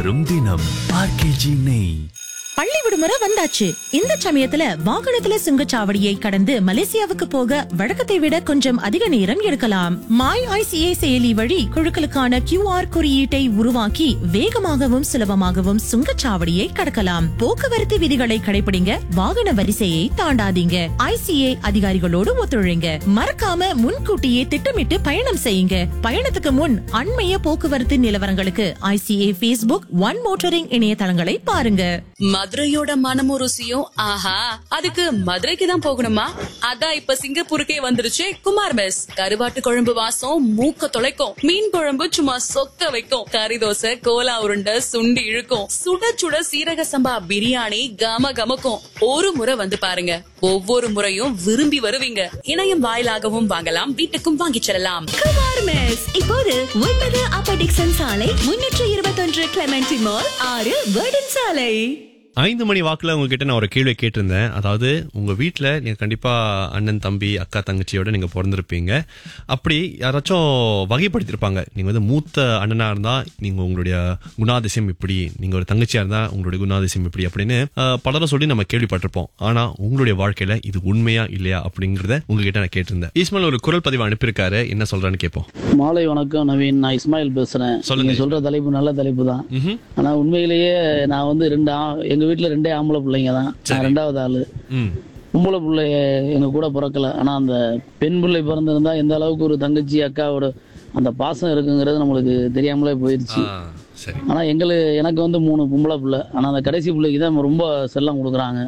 வரும் தினம் ஆர்கேஜி நெய் பள்ளி விடுமுறை வந்தாச்சு இந்த சமயத்துல வாகனத்துல சுங்கச்சாவடியை கடந்து மலேசியாவுக்கு போக வழக்கத்தை விட கொஞ்சம் அதிக நேரம் எடுக்கலாம் மாய் ஐசிஏ செயலி வழி குழுக்களுக்கான கியூஆர் குறியீட்டை உருவாக்கி வேகமாகவும் சுலபமாகவும் சுங்கச்சாவடியை கடக்கலாம் போக்குவரத்து விதிகளை கடைபிடிங்க வாகன வரிசையை தாண்டாதீங்க ஐசிஏ அதிகாரிகளோடு ஒத்துழைங்க மறக்காம முன்கூட்டியே திட்டமிட்டு பயணம் செய்யுங்க பயணத்துக்கு முன் அண்மைய போக்குவரத்து நிலவரங்களுக்கு ஐசிஏ ஃபேஸ்புக் ஒன் மோட்டரிங் இணையதளங்களை பாருங்க மதுரையோட மனமும் ருசியும் ஆஹா அதுக்கு மதுரைக்கு தான் போகணுமா அதான் இப்ப சிங்கப்பூருக்கே வந்துருச்சு குமார் மெஸ் கருவாட்டு குழம்பு வாசம் மூக்க தொலைக்கும் மீன் குழம்பு சும்மா சொக்க வைக்கும் கறி தோசை கோலா உருண்டை சுண்டி இழுக்கும் சுட சுட சீரக சம்பா பிரியாணி கம கமக்கும் ஒரு முறை வந்து பாருங்க ஒவ்வொரு முறையும் விரும்பி வருவீங்க இணையம் வாயிலாகவும் வாங்கலாம் வீட்டுக்கும் வாங்கிச் செல்லலாம் குமார் மெஸ் இப்போது ஒன்பது அப்ப டிக்சன் சாலை முன்னூற்று இருபத்தொன்று கிளமெண்டி மால் ஆறு வேர்டன் சாலை ஐந்து மணி வாக்குல உங்ககிட்ட நான் ஒரு கேள்வி கேட்டிருந்தேன் அதாவது உங்க வீட்ல நீங்க கண்டிப்பா அண்ணன் தம்பி அக்கா தங்கச்சியோட நீங்க பிறந்திருப்பீங்க அப்படி யாராச்சும் வகைப்படுத்திருப்பாங்க நீங்க வந்து மூத்த அண்ணனா இருந்தா நீங்க உங்களுடைய குணாதிசயம் இப்படி நீங்க ஒரு தங்கச்சியா இருந்தா உங்களுடைய குணாதிசயம் இப்படி அப்படின்னு அஹ், பலரும் சொல்லி நம்ம கேள்விப்பட்டிருப்போம் ஆனா உங்களுடைய வாழ்க்கையில இது உண்மையா இல்லையா அப்படிங்கறத உங்ககிட்ட நான் கேட்டிருந்தேன் இஸ்மாயில் ஒரு குரல் பதிவு அனுப்பியிருக்காரு என்ன சொல்றான்னு கேட்போம் மாலை வணக்கம் நவீன் நான் இஸ்மாயில் பேசுறேன் சொல்லுங்க. நீங்க சொல்ற தலைப்பு நல்ல தலைப்பு தான் ஆனா உண்மையிலேயே நான் வந்து ரெண்டு ஆ- எங்க வீட்டுல ரெண்டே ஆம்பளை பிள்ளைங்க தான் நான் ரெண்டாவது ஆளு ம் பொம்பளை பிள்ளைய எங்க கூட பிறக்கல ஆனா அந்த பெண் பிள்ளை பிறந்திருந்தா எந்த அளவுக்கு ஒரு தங்கச்சி அக்காவோட அந்த பாசம் இருக்குங்கிறது நம்மளுக்கு தெரியாமலே போயிடுச்சு ஆ, சரி ஆனா எங்களுக்கு எனக்கு வந்து மூணு பொம்பளை பிள்ளை ஆனா அந்த கடைசி பிள்ளைக்கு தான் ரொம்ப செல்லம் கொடுக்குறாங்க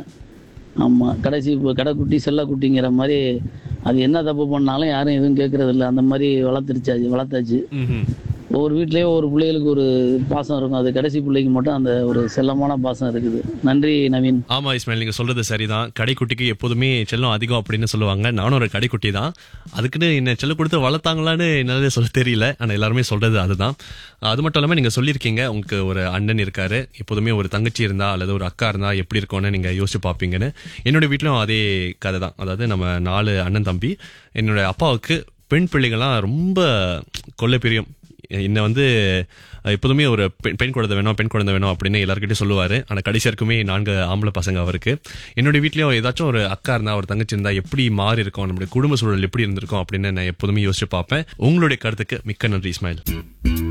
ஆமா கடைசி இப்போ கடைக்குட்டி செல்லக்குட்டிங்கிற மாதிரி அது என்ன தப்பு பண்ணாலும் யாரும் எதுவும் கேட்கறது இல்லை அந்த மாதிரி வளர்த்துருச்சாச்சு வளர்த்தாச்சு ம்ஹும். ஒவ்வொரு வீட்லயும் ஒவ்வொரு பிள்ளைகளுக்கு ஒரு பாசம் இருக்கும் அது கடைசி பிள்ளைக்கு மட்டும் அந்த ஒரு செல்லமான பாசம் இருக்குது நன்றி நவீன் ஆமா இஸ்மாயில் நீங்க சொல்றது சரிதான் கடைக்குட்டிக்கு எப்போதுமே செல்லம் அதிகம் அப்படின்னு சொல்லுவாங்க நானும் ஒரு கடைக்குட்டி தான் அதுக்குன்னு என்ன செல்லம் கொடுத்து வளர்த்தாங்களான்னு என்னால சொல்ல தெரியல ஆனா எல்லாருமே சொல்றது அதுதான் அது மட்டும் இல்லாம நீங்க சொல்லியிருக்கீங்க உங்களுக்கு ஒரு அண்ணன் இருக்காரு எப்போதுமே ஒரு தங்கச்சி இருந்தா அல்லது ஒரு அக்கா இருந்தா எப்படி இருக்கும்னு நீங்க யோசிச்சு பார்ப்பீங்கன்னு என்னோட வீட்லயும் அதே கதை தான் அதாவது நம்ம நாலு அண்ணன் தம்பி என்னோட அப்பாவுக்கு பெண் பிள்ளைகள்லாம் ரொம்ப கொல்லை பிரியம் என்ன வந்து அஹ், எப்போதுமே ஒரு பெண் பெண் குழந்தை வேணும் பெண் குழந்தை வேணும் அப்படின்னு எல்லாருக்கிட்டையும் சொல்லுவாரு ஆனா கடைசி வரைக்குமே நான்கு ஆம்பளை பசங்க அவருக்கு என்னுடைய வீட்லயும் ஏதாச்சும் ஒரு அக்கா இருந்தா ஒரு தங்கச்சி இருந்தா எப்படி மாறி இருக்கும் நம்மளுடைய குடும்ப சூழல் எப்படி இருந்திருக்கும் அப்படின்னு நான் எப்போதுமே யோசிச்சு பார்ப்பேன் உங்களுடைய கருத்துக்கு மிக்க நன்றி இஸ்மாயில்